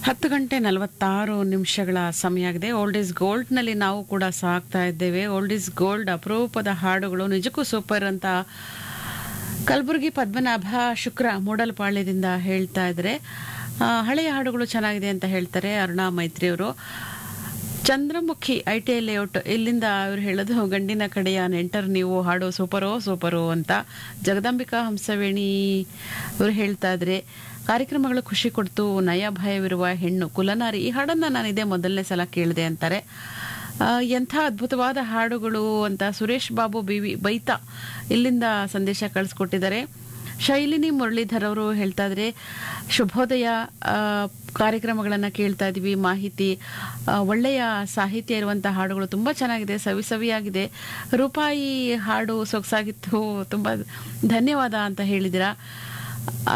ಹತ್ತು ಗಂಟೆ ನಲವತ್ತಾರು ನಿಮಿಷಗಳ ಸಮಯ ಆಗಿದೆ ಓಲ್ಡ್ ಈಸ್ ಗೋಲ್ಡ್ನಲ್ಲಿ ನಾವು ಕೂಡ ಸಾಕ್ತಾ ಇದ್ದೇವೆ ಓಲ್ಡ್ ಈಸ್ ಗೋಲ್ಡ್ ಅಪರೂಪದ ಹಾಡುಗಳು ನಿಜಕ್ಕೂ ಸೂಪರ್ ಅಂತ ಕಲಬುರಗಿ ಪದ್ಮನಾಭ ಶುಕ್ರ ಮೂಡಲ್ಪಾಳ್ಯದಿಂದ ಹೇಳ್ತಾ ಇದ್ದಾರೆ ಆ, ಹಳೆಯ ಹಾಡುಗಳು ಚೆನ್ನಾಗಿದೆ ಅಂತ ಹೇಳ್ತಾರೆ ಅರುಣಾ ಮೈತ್ರಿ ಅವರು Chandramukhi I T I layout ಇಲ್ಲಿಂದ ಅವ್ರು ಹೇಳೋದು ಗಂಡಿನ ಕಡೆಯ ನೆಂಟರ್ ನೀವು ಹಾಡು ಸೂಪರೋ ಸೂಪರು ಅಂತ ಜಗದಾಂಬಿಕಾ ಹಂಸವೇಣಿ ಅವರು ಹೇಳ್ತಾ ಇದ್ರೆ ಕಾರ್ಯಕ್ರಮಗಳು ಖುಷಿ ಕೊಡ್ತು ನಯ ಭಯವಿರುವ ಹೆಣ್ಣು ಕುಲನಾರಿ ಈ ಹಾಡನ್ನ ನಾನು ಇದೇ ಮೊದಲನೇ ಸಲ ಕೇಳಿದೆ ಅಂತಾರೆ ಆ, ಎಂಥ ಅದ್ಭುತವಾದ ಹಾಡುಗಳು ಅಂತ ಸುರೇಶ್ ಬಾಬು ಬಿವಿ ಬೈತಾ ಇಲ್ಲಿಂದ ಸಂದೇಶ ಕಳಿಸ್ಕೊಟ್ಟಿದ್ದಾರೆ ಶೈಲಿನಿ ಮುರಳೀಧರ್ ಅವರು ಹೇಳ್ತಾ ಇದ್ರೆ ಶುಭೋದಯ ಆ, ಕಾರ್ಯಕ್ರಮಗಳನ್ನ ಕೇಳ್ತಾ ಇದೀವಿ ಮಾಹಿತಿ ಆ, ಒಳ್ಳೆಯ ಸಾಹಿತ್ಯ ಇರುವಂತ ಹಾಡುಗಳು ತುಂಬಾ ಚೆನ್ನಾಗಿದೆ ಸವಿ ಸವಿಯಾಗಿದೆ ರೂಪಾಯಿ ಹಾಡು ಸೊಗಸಾಗಿತ್ತು ತುಂಬಾ ಧನ್ಯವಾದ ಅಂತ ಹೇಳಿದಿರಾ